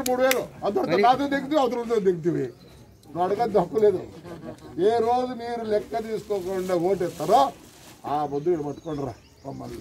మూడు వేలు అతను నాతో దిగుతూ అవతల దిగుతుంది నువ్వు అడగద్దు హక్కు లేదు ఏ రోజు మీరు లెక్క తీసుకోకుండా ఓటేస్తారో ఆ బుద్ధి ఇక్కడ పట్టుకోండి రా మమ్మల్ని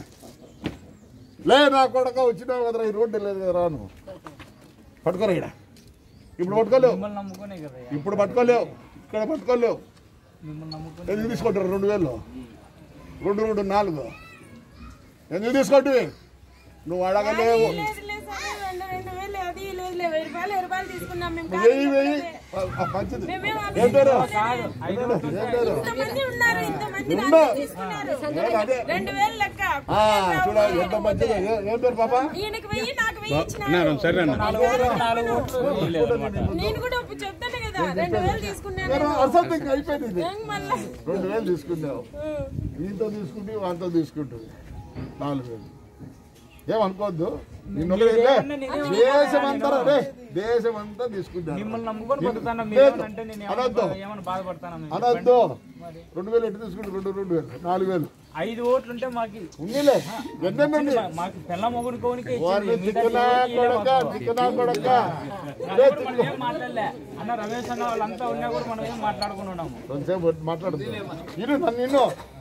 లే నా కొడక వచ్చినావు కదరా ఈ రోడ్డు లేదు కదరా నువ్వు పట్టుకోరా ఇక్కడ ఇప్పుడు పట్టుకోలేవు మిమ్మల్ని నమ్ముకునే కదా ఇప్పుడు పట్టుకోలేవు ఇక్కడ పట్టుకోలేవు మిమ్మల్ని నమ్ముకుని ఎందుకు తీసుకుంటారు రెండు వేలు రెండు రెండు నాలుగు ఎందుకు తీసుకుంటే నువ్వు అడగలేవు లేదు లేదు సార్ రెండు రెండు వేలు అది లేదు లేదు వెయ్యి రూపాయలు వెయ్యి రూపాయలు తీసుకున్నాం మేము వెయ్యి వెయ్యి ఆ, మంచిది మేమేం ఏం పేరు ఐదు ఏం పేరు ఇంతమంది ఉన్నారు ఇంతమంది ఉండు. నాకు తీసుకున్నారు నేను అదే రెండు వేలు లెక్క ఆ, చూడాలి ఎంత మంచిది ఏ- ఏం పేరు పాప ఈయనకి వెయ్యి నాకు వెయ్యి ఇచ్చినారు సరే అన్న నాలుగు ఓట్లు వేయలేదు అన్నమాట. నేను కూడా ఇప్పుడు చెప్తాను కదా రెండు వేలు తీసుకున్నాను నేను అసలు ఇంకా అయిపోయింది ఇది ఏం మళ్ళా రెండు వేలు తీసుకున్నావు దీంతో తీసుకుంటే వాటితో తీసుకుంటుంది నాలుగు వేలు ఏమనుకోవద్దు నిన్ను దేశమంతా రే దేశమంతా తీసుకుంటాను మిమ్మల్ని నమ్ముకొని బతుకుతాను లేదు. మీరు అంటే నేను అనొద్దు. ఏమన్నా ఏమన్నా బాధపడతాను అనొద్దు రెండు వేలు ఎట్టు తీసుకుంటే రెండు రెండు వేలు నాలుగు వేలు ఐదు ఓట్లు ఉంటే మాకు ఉన్నిలే ఎన్నెన్ని మా- మాకు పిల్ల మొగుడు కోనికే వారిని ఇచ్చింది మిగతా తిక్కనా ఎవరికి ఇయ్యలే కొడక మాకు. తిక్కనా కొడక అది కూడా మనం ఏం మాట్లాడలే అన్న రమేష్ అన్న వాళ్ళంతా ఉన్నా కూడా మనం ఏం మాట్లాడుకుని ఉన్నాము కొంతసేపు మాట్లాడుతుంది ఇరు నన్ను నిన్ను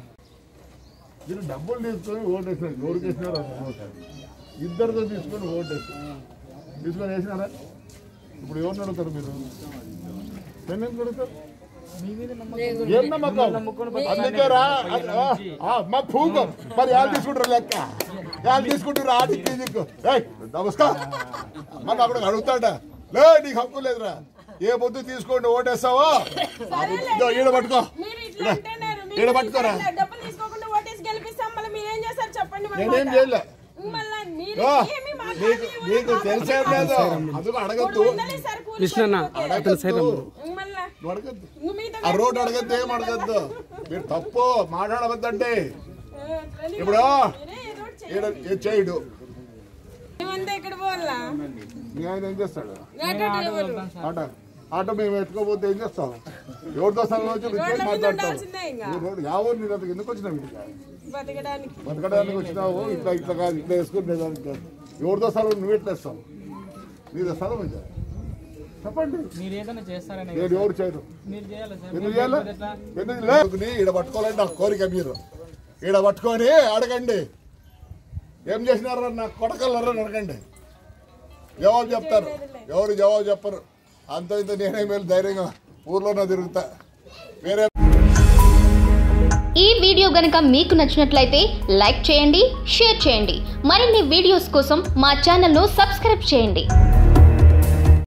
మీరు డబ్బులు తీసుకొని ఓటు వేసినారు ఎవరికి వేసినారు ఇద్దరితో తీసుకొని ఓటు వేసినారు తీసుకొని వేసినారా ఇప్పుడు ఎవరిని అడుగుతారు మీరు నన్ను ఎందుకు అడుగుతారు ఏం నమ్మకం అందుకే రా ఆ, మా పూకు మరి వాళ్ళు తీసుకుంటారు లెక్క వాళ్ళు తీసుకుంటారు ఆడికి దిక్కు ఏయ్, నమస్కారం మరి అప్పుడు అడుగుతాడ లే నీకు హక్కు లేదురా ఏ పొద్దు తీసుకోండి ఓటేస్తావో ఇదో ఈడ పట్టుకో మీరు ఇట్లా అంటున్నారు మీరు ఈడ పట్టుకోరా ఇట్లా డబ్బులు తీసుకోకుండా ఓటేసి గెలిపిస్తాం మళ్ళీ మీరేం చేస్తారు చెప్పండి మరి నేనేం మాట. చేయలే మళ్ళా మీరు ఓ, ఏమీ నీకు మాట్లాడలేదు, నీకు ఎవరు తెలిసే లేదు అందుకు అడగద్దు మూడు వందలు ఇస్తారు కూలి కృష్ణన్న అడగద్దు మళ్ళా నువ్వు అడగద్దు ఇంక మీతో ఆ రోడ్డు అడగద్దు ఏం అడగద్దు మీరు తప్పు మాట్లాడవద్దండి ఆ, రండి. ఇప్పుడు మీరే ఏదో ఒకటి చేయండి. ఈడ ఏ చేయడు మేమంతా ఎక్కడ పోవాలా మీ ఆయన ఏం చేస్తాడు ఆటో డ్రైవరు ఆట ఆటో మేము ఎత్తుకోపోతే ఏం చేస్తాం ఎవరితో స్థలం వచ్చి రోడ్ల రిక్వెస్ట్ మీద మాట్లాడతాం ఉండాల్సిందే ఇంకా ఈ రోడ్డు యావరు నేను అంతకు ఎందుకు వచ్చినావు ఇంటికి బతకడానికి బతకడానికి వచ్చినావు ఇట్లా ఇట్లా కాదు ఇట్లా వేసుకునే దానికి కాదు ఎవరితో స్థలం నువ్వు ఎట్లా వేస్తావు నీదో స్థలం ఇది చెప్పండి మీరు ఏదైనా చేస్తారని నేను ఎవరు చేయరు మీరు చేయాలి సార్ ఎందుకు చేయాలి ఎట్లా ఎందుకు లేదు ఈడ పట్టుకోవాలంటే నా కోరిక మీరు ఈడ పట్టుకొని అడగండి ఏం చేసినారా నా కొడకలరా అడగండి జవాబు చెప్తారు ఎవరు జవాబు చెప్పరు అంత ఇంత నేనే మేలు ధైర్యంగా ఊర్లోనే తిరుగుతా వేరే ఈ వీడియో గనుక మీకు నచ్చినట్లయితే లైక్ చేయండి షేర్ చేయండి మరిన్ని వీడియోస్ కోసం మా ఛానల్ను సబ్స్క్రైబ్ చేయండి